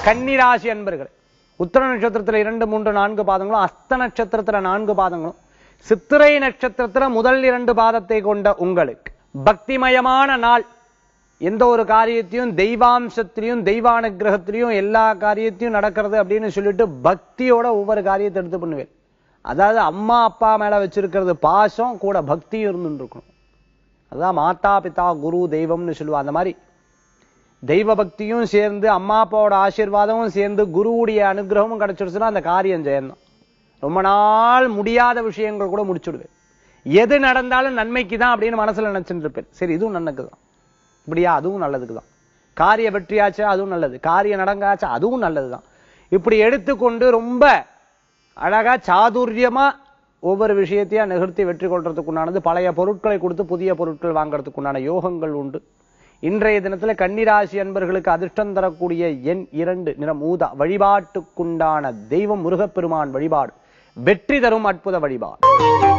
கன்னிராசி அன்பர்கள் உத்தர நட்சத்திரத்துல இரண்டு மூன்று நான்கு பாதங்களும் அஸ்த நட்சத்திரத்துல நான்கு பாதங்களும் சித்திரை நட்சத்திரத்துல முதல் இரண்டு பாதத்தை கொண்ட உங்களுக்கு பக்திமயமான நாள் எந்த ஒரு காரியத்தையும் தெய்வாம்சத்திலையும் தெய்வானுகிரகத்திலையும் எல்லா காரியத்தையும் நடக்கிறது அப்படின்னு சொல்லிட்டு பக்தியோட ஒவ்வொரு காரியத்தை எடுத்து பண்ணுவேன் அதாவது அம்மா அப்பா மேல வச்சிருக்கிறது பாசம் கூட பக்தியும் இருந்துட்டு இருக்கணும் அதான் மாதா பிதா குரு தெய்வம்னு சொல்லுவா அந்த மாதிரி தெய்வ பக்தியும் சேர்ந்து அம்மா அப்பாவோட ஆசீர்வாதமும் சேர்ந்து குருவுடைய அனுகிரகமும் கிடைச்சிருச்சுன்னா அந்த காரியம் ஜெயந்தான் ரொம்ப நாள் முடியாத விஷயங்கள் கூட முடிச்சுடுவேன் எது நடந்தாலும் நன்மைக்கு தான் அப்படின்னு மனசுல நினைச்சுட்டு இருப்பேன் சரி இதுவும் நன்மைக்கு தான் இப்படியா அதுவும் நல்லதுக்கு தான் காரிய வெற்றியாச்சா அதுவும் நல்லது காரியம் நடங்காச்சா அதுவும் நல்லதுதான் இப்படி எடுத்துக்கொண்டு ரொம்ப அழகா சாதுரியமா ஒவ்வொரு விஷயத்தையா நிகழ்த்தி வெற்றி கொள்றதுக்குண்டானது பழைய பொருட்களை கொடுத்து புதிய பொருட்கள் வாங்குறதுக்குண்டான யோகங்கள் உண்டு இன்றைய தினத்துல கன்னிராசி அன்பர்களுக்கு அதிர்ஷ்டம் தரக்கூடிய எண் இரண்டு நிறம் ஊதா வழிபாட்டுக்குண்டான தெய்வம் முருகப்பெருமான் வழிபாடு வெற்றி தரும் அற்புத வழிபாடு